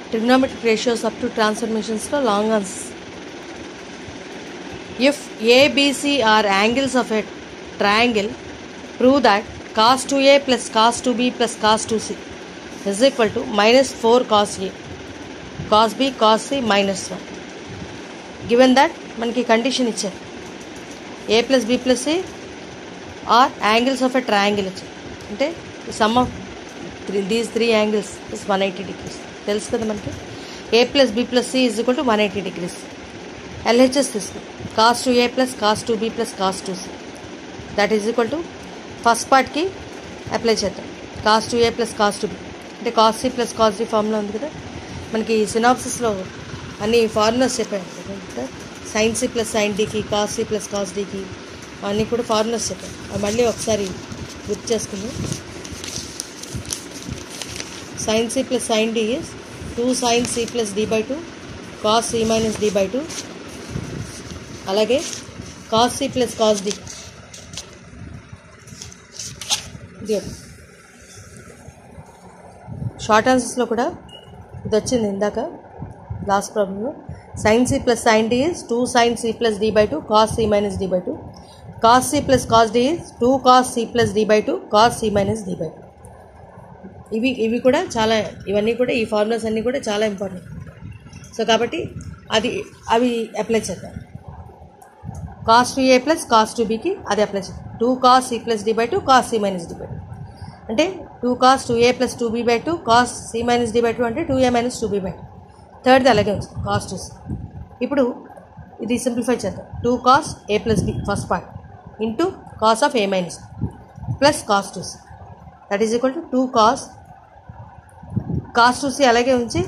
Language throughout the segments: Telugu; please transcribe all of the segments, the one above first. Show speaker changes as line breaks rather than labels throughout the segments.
ట్రిగ్నోమెట్రిక్ రేషియోస్ అప్ టు ట్రాన్స్ఫర్మేషన్స్లో long answers if A B C are angles of a triangle prove that cos two A plus cos two B plus cos two C is equal to minus four cos A cos B cos C minus one given that మనకి కండిషన్ ఇచ్చారు A plus B plus C are angles of a triangle ఇచ్చారు అంటే sum of three these three angles is one eighty degrees తెలుసు కదా మనకి ఏ plus B plus C is equal to one eighty degrees L H S తీసుకో cos two A plus cos two B plus cos two C that is equal to first పార్ట్కి అప్లై చేద్దాం cos two A plus cos two B అంటే cos C plus cos D formula ఉంది కదా మనకి సినాప్సిస్లో అన్ని ఫార్ములాస్ చెప్పాను కదా సైన్ సి ప్లస్ సైన్ డీకి కాస్ సి ప్లస్ కాస్ డీకి అన్నీ కూడా ఫార్ములాస్ చెప్పాను అవి మళ్ళీ ఒకసారి గుర్తు చేసుకుందాం sine C plus sign D is two sign C plus D by two cos C minus D by two అలాగే cos C plus cos D ఇది ఒకటి. షార్ట్ ఆన్సర్స్లో కూడా ఇది వచ్చింది ఇందాక లాస్ట్ ప్రాబ్లంలో sine C plus sign D is two sign C plus D by two cos C minus D by two cos C plus cos D is two cos C plus D by two cos C minus D by two ఇవి ఇవి కూడా చాలా ఇవన్నీ కూడా ఈ ఫార్ములాస్ అన్నీ కూడా చాలా ఇంపార్టెంట్ సో కాబట్టి అది అవి అప్లై చేద్దాం cos two A plus cos two బికి అది అప్లై చేద్దాం two cos C plus D by two cos C minus D by two అంటే two cos two A plus two B by two cos C minus D by two అంటే two A minus two B by two థర్డ్ది అలాగే ఉంది కాస్ టూ సి ఇప్పుడు ఇది సింప్లిఫై చేద్దాం two cos A plus B first part into cos of A minus plus cos two C that is equal to two cos cos two C అలాగే ఉంచి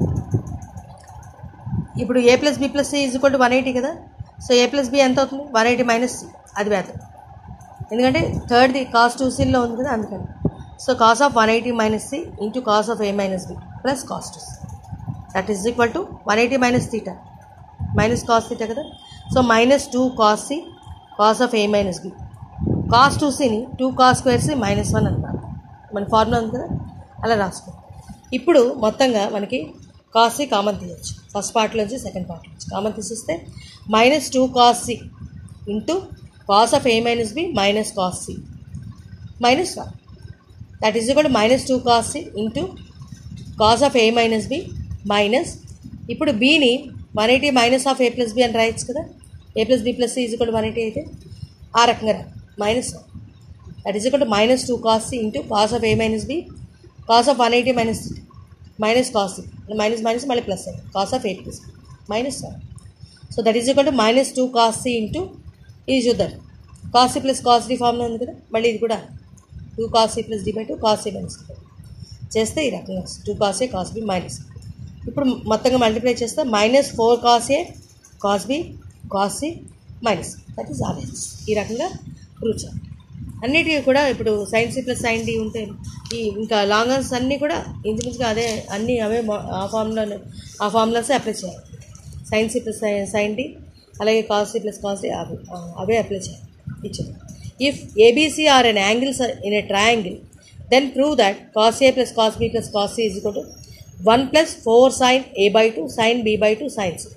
ఇప్పుడు A plus B plus C is equal to one eighty కదా సో ఏ ప్లస్ బి ఎంత అవుతుంది వన్ ఎయిటీ మైనస్ సి అది వేద్దాం ఎందుకంటే థర్డ్ది కాస్ టూ సిలో ఉంది కదా అందుకని so cos of one eighty minus C into cos of A minus B plus cos two C that is equal to one eighty minus theta minus cos theta కదా so minus two cos C cos of A minus B cos two సిని two cos square C minus one అంటారు మన ఫార్ములా ఉంది కదా అలా రాసుకో ఇప్పుడు మొత్తంగా మనకి కాస్ సి కామన్ తీయచ్చు ఫస్ట్ పార్ట్లోంచి సెకండ్ పార్ట్లోంచి కామన్ తీసేస్తే minus two cos C into cos of A minus B minus cos C minus one that is equal minus two cos C into cos of A minus B minus ఇప్పుడు బీని one eighty minus of A plus B అని రాయొచ్చు కదా A plus B plus C is equal one eighty అయితే ఆ రకంగా రా minus one that is equal minus two cos C into cos of A minus B cos of one eighty minus minus cos C minus minus మళ్ళీ ప్లస్ అయ్యి cos of A plus minus one so that is equal to minus two cos C into ఇది చూద్దాం cos C plus cos D formula ఉంది కదా మళ్ళీ ఇది కూడా two cos C plus D by two cos C minus చేస్తే ఈ రకంగా వస్తుంది two cos A cos B minus ఇప్పుడు మొత్తంగా మల్టిప్లై చేస్తే minus four cos A cos B cos C minus that is RHS ఈ రకంగా ప్రూవ్ చేయాలి అన్నిటికీ కూడా ఇప్పుడు sin C plus sign D ఉంటే ఈ ఇంకా లాంగ్ ఆన్సర్స్ అన్నీ కూడా ఇంచుమించుగా అదే అన్నీ అవే మా- ఆ ఫార్ములా ఆ ఫార్ములాసే అప్లై చేయాలి sin C plus sign D అలాగే cos C plus cos D అవి ఆ, అవే అప్లై చేయాలి ఇచ్చారు if ABC are an angles in a triangle then prove that cos A plus cos B plus cos C is equal to one plus four sin A by two sign B by two sign C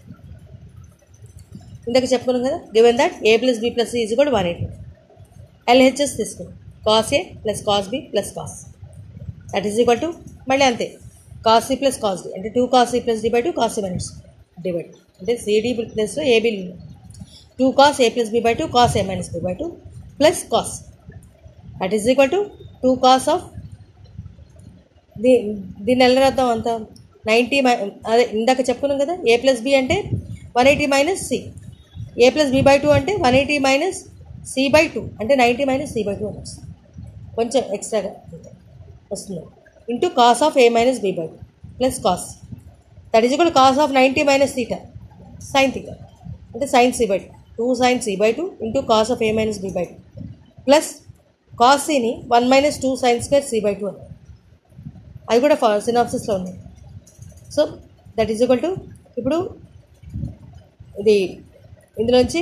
ఇందాక చెప్పుకున్నాం కదా given that A plus B plus C is equal one eighty LHS తీసుకున్నాం cos A plus cos B plus cos that is equal to మళ్ళీ అంతే cos C plus cos D అంటే two cos C plus D by two cos C minus D by two అంటే CD plus AB two cos A plus B by two cos A minus B by two plus cos that is equal to two cos of దీ దీన్ని ఎలా రాద్దాం అంత నైంటీ మై అదే ఇందాక చెప్పుకున్నాం కదా ఏ ప్లస్ బి అంటే one eighty minus C A plus B by two అంటే one eighty minus C by two అంటే ninety minus C by two అని వస్తుంది కొంచెం ఎక్స్ట్రాగా అంతే వస్తుంది into cos of A minus B by two plus cos that is కూడా cos of ninety minus theta sin theta అంటే sin C by two two sign C by two into cos of A minus B by two plus cos సిని one minus two sin square C by two అని అది కూడా ఫా సినాప్సిస్లో ఉంది so that is equal to ఇప్పుడు ఇది ఇందులోంచి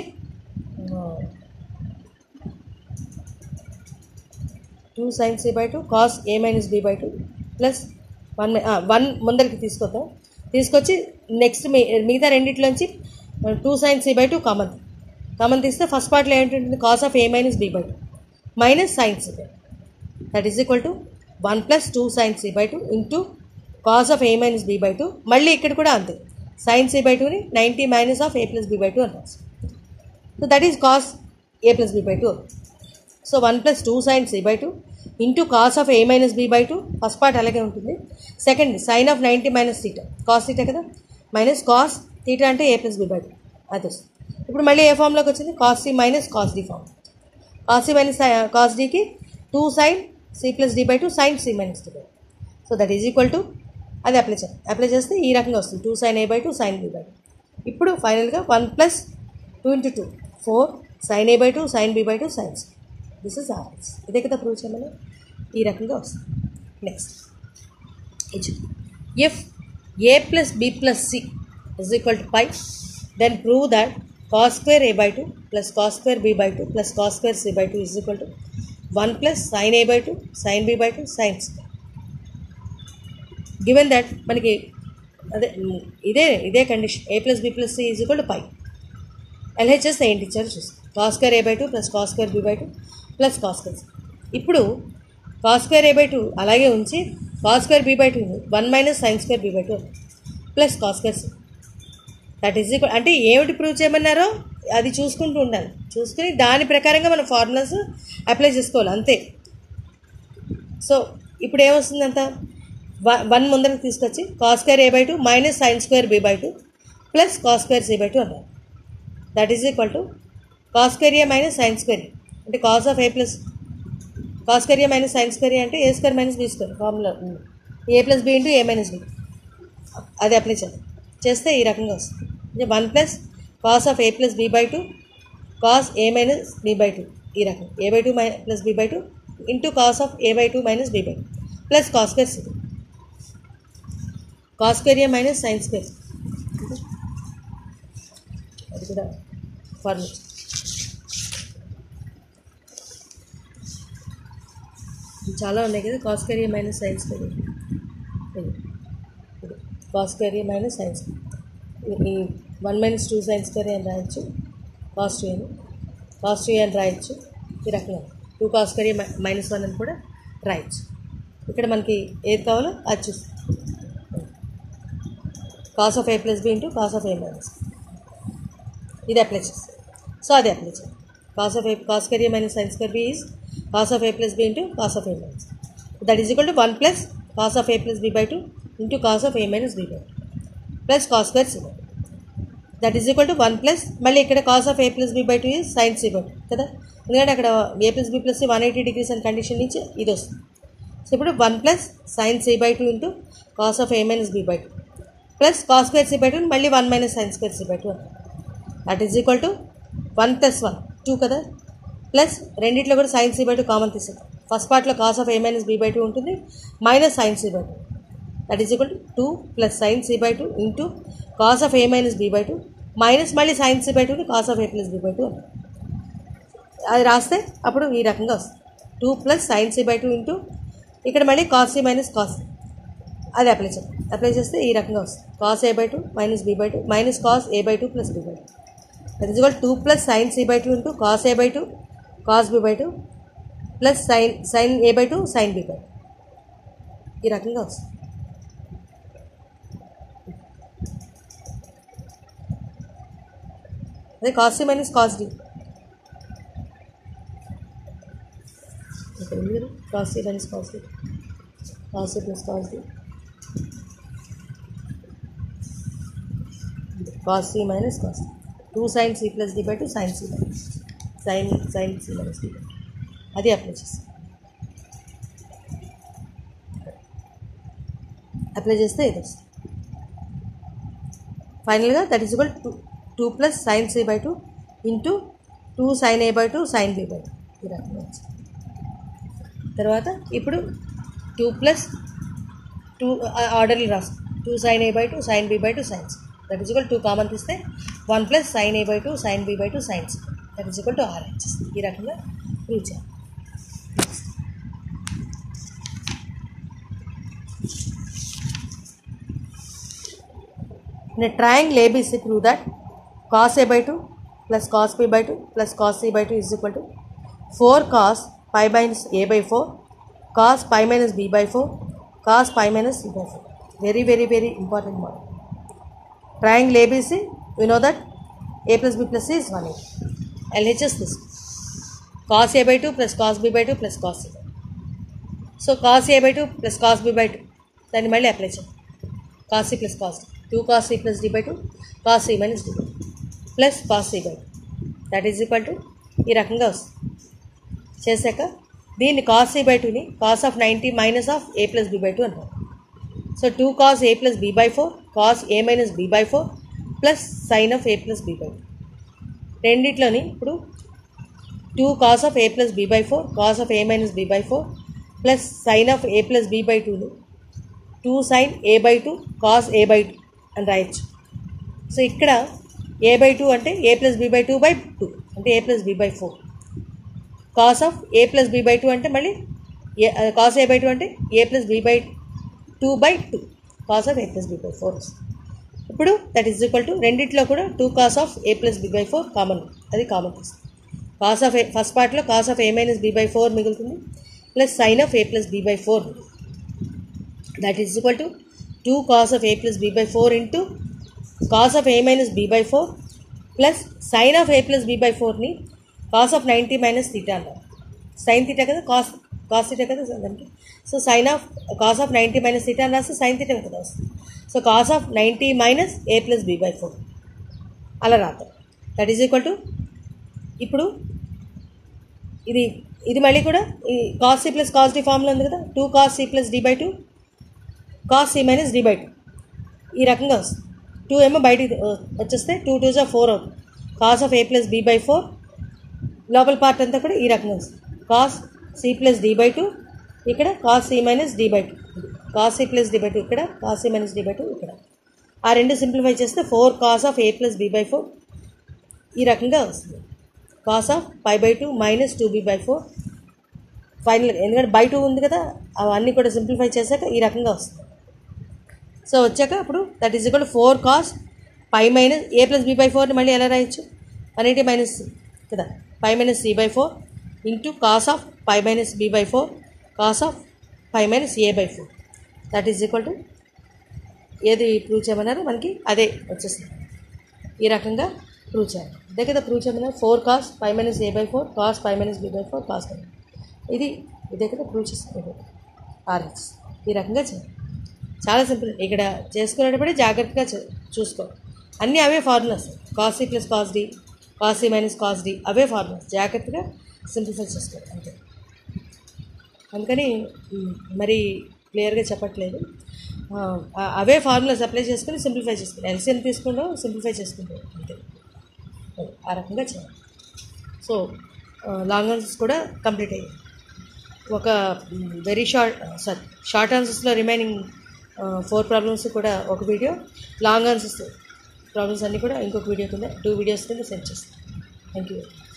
two sign C by two cos A minus B by two plus one one ముందరికి తీసుకొద్దాం తీసుకొచ్చి నెక్స్ట్ మీ మిగతా రెండిట్లోంచి two sign C by two common common తీస్తే ఫస్ట్ పార్ట్లో ఏంటంటుంది cos of A minus B by two minus sin C by that is equal to one plus two sign C by two into cos of A minus B by two మళ్ళీ ఇక్కడ కూడా అంతే సైన్ సి బై టూని ninety minus of A plus B by two అని రాస్తాం so that is cos A plus B by two so one plus two sign C by two into cos of A minus B by two first part అలాగే ఉంటుంది second sign of ninety minus theta cos theta కదా మైనస్ కాస్ తీటా అంటే A plus B by two అది వస్తుంది ఇప్పుడు మళ్ళీ ఏ ఫామ్లోకి వచ్చింది cos C minus cos D form cos C minus cos డికి two sign C plus D by two sign C minus D by two so that is equal to అది అప్లై చేయాలి అప్లై చేస్తే ఈ రకంగా వస్తుంది two sign A by two sign B by two ఇప్పుడు ఫైనల్గా one plus two into two four sin A by two sign B by two sign C this is RHS ఇదే కదా ప్రూవ్ చేయమని ఈ రకంగా వస్తుంది నెక్స్ట్ ఇది if A plus B plus C is equal to pi then prove that cos square A by two plus cos square B by two plus cos square C by two is equal to one plus sign A by two sign B by two sign C given that మనకి అదే మ్, ఇదే ఇదే condition A plus B plus C is equal to pi LHS ఏంటి ఇచ్చారు చూస్తాం cos square A by two plus cos square B by two plus cos square ఇప్పుడు cos square A by two అలాగే ఉంచి cos square B by two one minus sin square B by two plus cos square C that is equal అంటే ఏమిటి ప్రూవ్ చేయమన్నారో అది చూసుకుంటూ ఉండాలి చూసుకుని దాని ప్రకారంగా మన ఫార్ములాస్ అప్లై చేసుకోవాలి అంతే సో ఇప్పుడు ఏమొస్తుందంత వన్ వన్ ముందరకు తీసుకొచ్చి cos square A by two minus sin square B by two plus cos square C by two అన్నారు that is equal to cos square A minus sin square అంటే cos of A plus cos square A minus sin square అంటే A square minus B square formula ఉంది A plus B into A minus B అది అప్లై చేయాలి చేస్తే ఈ రకంగా వస్తుంది అంటే one plus cos of A plus B by two cos A minus B by two ఈ రకం A by two my plus B by two into cos of A by two minus B by two plus cos square C cos square A minus sin square అది కూడా ఫార్ములా చాలా ఉన్నాయి కదా cos square A minus sin square ఇది cos square A minus sin square ఈ one minus two sin square అని రాయొచ్చు కాస్ టూ అని కాస్ టూ అని రాయొచ్చు ఈ రకంగా two cos square minus one అని కూడా రాయొచ్చు ఇక్కడ మనకి ఏది కావాలో అది చూస్తాం cos of A plus B into cos of A minus ఇది అప్లై చేస్తాం సో అది అప్లై చేయాలి cos of A cos square A minus sin square B is cos of A plus B into cos of A minus that is equal to one plus cos of A plus B by two into cos of A minus B by two plus cos square C by that is equal to one plus మళ్ళీ ఇక్కడ cos of A plus B by two is sin C by two కదా ఎందుకంటే అక్కడ A plus B plus one eighty degrees అని కండిషన్ నుంచి ఇది వస్తుంది సో ఇప్పుడు one plus sign C by two into cos of A minus B by two plus cos square C by two మళ్ళీ one minus sin square C by two that is equal to one plus one two కదా ప్లస్ రెండిట్లో కూడా sin C by two common తీసేద్దాం ఫస్ట్ పార్ట్లో cos of A minus B by two ఉంటుంది minus sin C by two that is equal to two plus sign C by two into cos of A minus B by two minus మళ్ళీ సైన్ సి బై టూని cos of A plus B by two అది రాస్తే అప్పుడు ఈ రకంగా వస్తుంది two plus sign C by two into ఇక్కడ మళ్ళీ కాస్ సి మైనస్ కాస్ అది అప్లై చేయాలి అప్లై చేస్తే ఈ రకంగా వస్తుంది cos A by two minus B by two minus cos A by two plus B by two that is equal to plus sign C by two into cos A by two cos B by two plus sin sin A by two sign B by two ఈ రకంగా వస్తుంది అదే cos C minus cos D ఇక్కడ ఉంది కదా cos C minus cos D cos C plus cos D cos C minus cos two sign C plus D by two sign C minus sine sine C minus D అది అప్లై చేస్తాం అప్లై చేస్తే ఇది వస్తుంది ఫైనల్గా that is equal to two plus sign C by two into two sign A by two sign B by two ఈ రకంగా వచ్చింది తర్వాత ఇప్పుడు టూ ప్లస్ టూ ఆర్డర్లు రాస్తాం two sign A by two sign B by two sines that is equal to common తీస్తే one plus sign A by two sign B by two sines that is equal to R వచ్చేస్తుంది ఈ రకంగా ప్రూవ్ చేయాలి In a triangle ABC, prove that cos A by 2 plus cos B by 2 plus cos C by 2 is equal to 4 cos pi minus A by 4, cos pi minus B by 4, cos pi minus C by 4. Very, very, very important model. Triangle ABC, we know that A plus B plus C is 180. LHS this. Cos A by 2 plus cos B by 2 plus cos C by 2. So cos A by two plus cos B by two దాన్ని మళ్ళీ అప్లై చేయండి cos C plus cos two cos C plus D by two cos C minus D by two plus cos C by two that is equal to ఈ రకంగా వస్తుంది చేశాక దీన్ని కాస్ సి బై టూని cos of ninety minus of A plus B by two అంటారు so two cos A plus B by four cos A minus B by four plus sine of A plus B by two రెండిట్లోని ఇప్పుడు two cos of A plus B by four cos of A minus B by four plus sine of A plus B by టూని two sign A by two cos A by two అని రాయొచ్చు సో ఇక్కడ ఏ బై టూ అంటే A plus B by two by two అంటే A plus B by four cos of A plus B by two అంటే మళ్ళీ A cos A by two అంటే A plus B by two by two cos of A plus B by four ఇప్పుడు దట్ ఈజ్ ఈక్వల్ టు రెండిట్లో కూడా two cos of A plus B by four common అది కామన్ వస్తుంది కాస్ ఆఫ్ ఏ ఫస్ట్ పార్ట్లో cos of A minus B by four మిగులుతుంది plus sine of A plus B by four that is equal to two cos of A plus B by four into cos of A minus B by four plus sine of A plus B by ఫోర్ని cos of ninety minus theta అంటారు సైన్ థీటా కదా కాస్ కాస్ థీటా కదా దానికి so sine of cos of ninety minus theta అని రాస్తే సైన్ థీటా కదా వస్తుంది so cos of ninety minus A plus B by four అలా రాతారు దట్ ఈజ్ ఈక్వల్ టు ఇప్పుడు ఇది ఇది మళ్ళీ కూడా ఈ cos C plus cos D formula ఉంది కదా two cos C plus D by two cos C minus D by two ఈ రకంగా వస్తుంది టూ ఏమో బయటికి వచ్చేస్తే టూ టూ జా ఫోర్ అవుతుంది cos of A plus B by four లోపల పార్ట్ అంతా కూడా ఈ రకంగా వస్తుంది cos C plus D by two ఇక్కడ cos C minus D by two cos C plus D by two ఇక్కడ cos C minus D by two ఇక్కడ ఆ రెండు సింప్లిఫై చేస్తే four cos of A plus B by four ఈ రకంగా వస్తుంది cos of pi by two minus two B by four final ఎందుకంటే బై టూ ఉంది కదా అవన్నీ కూడా సింప్లిఫై చేశాక ఈ రకంగా వస్తుంది సో వచ్చాక అప్పుడు that is equal four cos pi minus A plus B by ఫోర్ని మళ్ళీ ఎలా రాయొచ్చు వన్ ఎయిటీ మైనస్ సి కదా pi minus C by four into cos of pi minus B by four cos of pi minus A by four that is equal to ఏది ప్రూవ్ చేయమన్నారో మనకి అదే వచ్చేసింది ఈ రకంగా ప్రూవ్ చేయాలి అదే కదా ప్రూవ్ చేయమన్నారు four cos pi minus A by four cos pi minus B by four cos pi ఇది ఇదే కదా ప్రూవ్ చేస్తుంది ఆర్హెచ్ ఈ రకంగా చేయాలి చాలా సింపుల్ ఇక్కడ చేసుకునేటప్పుడే జాగ్రత్తగా చూ- చూసుకో అన్నీ అవే formulas cos C plus cos D cos C minus cos D అవే ఫార్ములాస్ జాగ్రత్తగా సింప్లిఫై చేసుకోవాలి అంతే అందుకని మ్, మరి క్లియర్గా చెప్పట్లేదు ఆ, ఆ- అవే ఫార్ములాస్ అప్లై చేసుకుని సింప్లిఫై చేసుకుని ఎల్సిఎం తీసుకుంటాం సింప్లిఫై చేసుకుంటాం అంతే అది ఆ రకంగా చేయాలి సో లాంగ్ ఆన్సర్స్ కూడా కంప్లీట్ అయ్యాయి ఒక వెరీ షార్ట్ సారీ షార్ట్ ఆన్సర్స్లో రిమైనింగ్ ఫోర్ ప్రాబ్లమ్స్ కూడా ఒక వీడియో లాంగ్ ఆన్సర్స్ ప్రాబ్లమ్స్ అన్నీ కూడా ఇంకొక వీడియో కింద టూ వీడియోస్ కింద సెండ్ చేస్తాను థ్యాంక్ యూ